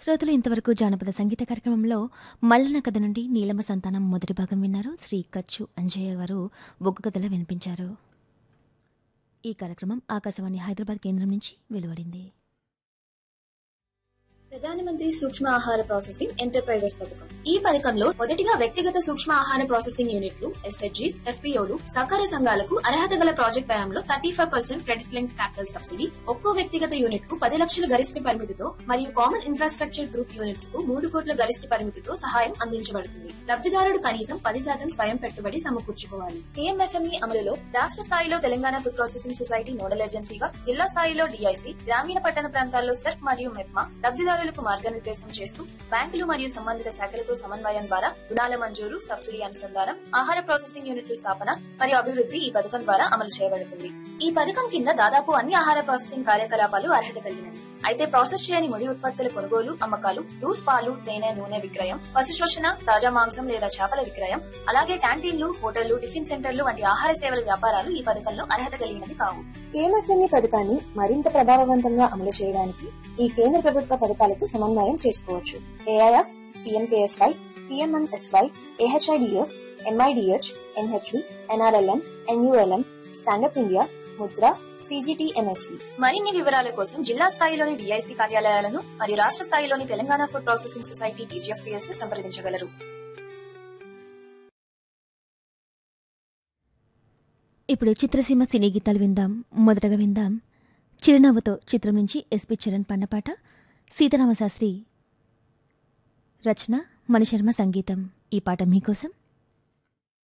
శ్రోతలు ఇంతవరకు జానపద సంగీత కార్యక్రమంలో మల్లన కథ నుండి నీలమ సంతానం మొదటి భాగం విన్నారు శ్రీ కచ్చు అంజయ్య గారు బొగ్గు కథలో వినిపించారు ఈ కార్యక్రమం ఆకాశవాణి హైదరాబాద్ కేంద్రం నుంచి వెలువడింది ప్రధానమంత్రి సూక్ష్మ ఆహార ప్రాసెసింగ్ ఎంటర్ప్రైజెస్ పథకం ఈ పథకంలో మొదటిగా వ్యక్తిగత సూక్ష్మ ఆహార ప్రాసెసింగ్ యూనిట్లు ఎస్హెచ్జీస్ ఎఫ్పీఓలు సహకార సంఘాలకు అర్హత గల ప్రాజెక్ట్ వ్యయంలో thirty five percent credit link capital subsidy ఒక్కో వ్యక్తిగత యూనిట్ కు పది లక్షల గరిష్ట పరిమితితో మరియు కామన్ ఇన్ఫ్రాస్ట్రక్చర్ గ్రూప్ యూనిట్స్ కు మూడు కోట్ల గరిష్ట పరిమితితో సహాయం అందించబడుతుంది లబ్ధిదారుడు కనీసం పది శాతం స్వయం పెట్టుబడి సమకూర్చుకోవాలి కేఎంఎఫ్ఎంఈ అమలులో రాష్ట్ర స్థాయిలో Telangana food processing society nodal ఏజెన్సీగా జిల్లా స్థాయిలో డిఐసి గ్రామీణ పట్టణ ప్రాంతాల్లో సెర్క్ మరియు మెప్మా లబ్ధిదారులకు మార్గనిర్దేశం చేస్తూ బ్యాంకులు మరియు సంబంధిత శాఖలతో సమన్వయం ద్వారా రుణాల మంజూరు సబ్సిడీ అనుసంధానం ఆహార ప్రాసెసింగ్ యూనిట్ల స్థాపన మరియు అభివృద్ధి ఈ పథకం ద్వారా అమలు చేయబడుతుంది ఈ పథకం కింద దాదాపు అన్ని ఆహార ప్రాసెసింగ్ కార్యకలాపాలు అర్హత కలిగినవి అయితే ప్రాసెస్ చేయని ముడి ఉత్పత్తుల కొనుగోలు అమ్మకాలు లూస్ పాలు తేనె నూనె విక్రయం పశు శోషణ తాజా మాంసం లేదా చేపల విక్రయం అలాగే క్యాంటీన్లు హోటళ్లు టిఫిన్ సెంటర్లు వంటి ఆహార సేవల వ్యాపారాలు ఈ పథకంలో అర్హత కలిగినవి కావు కేఎంఎఫ్ఎంఈ పథకాన్ని మరింత ప్రభావవంతంగా అమలు చేయడానికి ఈ కేంద్ర ప్రభుత్వ పథకాలతో సమన్వయం చేసుకోవచ్చు AIF PMKSY PMMSY AHIDF MIDH NHB NRLM NULM stand up India Mudra CGTMSE మరిన్ని వివరాల కోసం జిల్లా స్థాయిలోని డిఐసి కార్యాలయాలను మరియు రాష్ట్ర స్థాయిలోని Telangana food processing society TGFPS ను సంప్రదించగలరు ఇప్పుడు చిత్రసీమ సినీ గీతాలు విందాం మొదటగా విందాం చిరునవ్వుతో చిత్రం నుంచి ఎస్పి చరణ్ పన్నపాట సీతారామశాస్త్రి రచన మణిశర్మ సంగీతం ఈ పాట మీకోసం